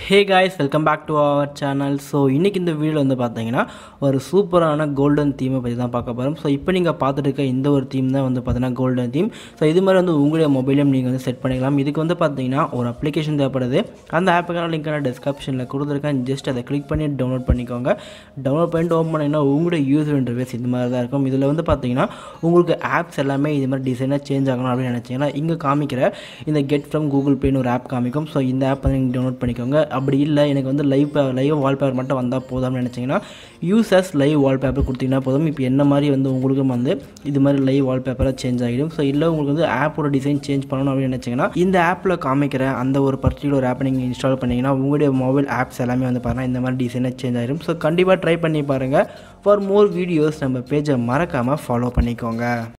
hey guys welcome back to our channel so இன்றைக்கி இந்த வீடியோவில் வந்து பார்த்தீங்கன்னா ஒரு சூப்பரான கோல்டன் தீமை பற்றி தான் பார்க்க போகிறோம் ஸோ இப்போ நீங்கள் பார்த்துட்டு இருக்க இந்த ஒரு தீம் தான் வந்து பார்த்தீங்கன்னா கோல்டன் தீம் ஸோ இது மாதிரி வந்து உங்களுடைய மொபைலையும் நீங்கள் வந்து செட் பண்ணிக்கலாம் இதுக்கு வந்து பார்த்தீங்கன்னா ஒரு அப்ளிகேஷன் தேவைப்படுது அந்த ஆப்புக்கான லிங்க்கான டிஸ்கிரிப்ஷனில் கொடுத்துருக்கேன் ஜஸ்ட் அதை கிளிக் பண்ணி டவுன்லோட் பண்ணிக்கோங்க டவுன்லோட் பண்ணிட்டு ஓப்பன் பண்ணிங்கன்னா உங்களுடைய யூசர் இன்டர்வேஸ் இது மாதிரி தான் இருக்கும் இதில் வந்து பார்த்தீங்கன்னா உங்களுக்கு ஆப்ஸ் எல்லாமே இது மாதிரி டிசைனாக சேஞ்ச் ஆகணும் அப்படின்னு நினச்சிங்கன்னா இங்கே காமிக்கிற இந்த கெட் ஃப்ரம் கூகுள் பேன்னு ஒரு ஆப் காமிக்கும் ஸோ இந்த ஆப் வந்து நீங்கள் டவுன்லோட் பண்ணிக்கோங்க அப்படி இல்லை எனக்கு வந்து லைவ் லைவ் வால்பேப்பர் மட்டும் வந்தால் போதும்னு நினச்சிங்கன்னா யூசர்ஸ் லைவ் வால்பேப்பர் கொடுத்தீங்கன்னா போதும் இப்போ என்ன மாதிரி வந்து உங்களுக்கும் வந்து இது மாதிரி லைவ் வால்பேப்பராக சேஞ்ச் ஆகிடும் ஸோ இல்லை உங்களுக்கு வந்து ஆப்போட டிசைன் சேஞ்ச் பண்ணணும் அப்படின்னு நினச்சிங்கன்னா இந்த ஆப்பில் காமிக்கிற அந்த ஒரு பர்டிகுலர் ஆப்பை நீங்கள் இன்ஸ்டால் பண்ணிங்கன்னா உங்களுடைய மொபைல் ஆப்ஸ் எல்லாமே வந்து பாருங்கள் இந்த மாதிரி டிசைனாக சேஞ்ச் ஆகிடும் ஸோ கண்டிப்பாக ட்ரை பண்ணி பாருங்கள் ஃபார் மோர் வீடியோஸ் நம்ம பேஜை மறக்காமல் ஃபாலோ பண்ணிக்கோங்க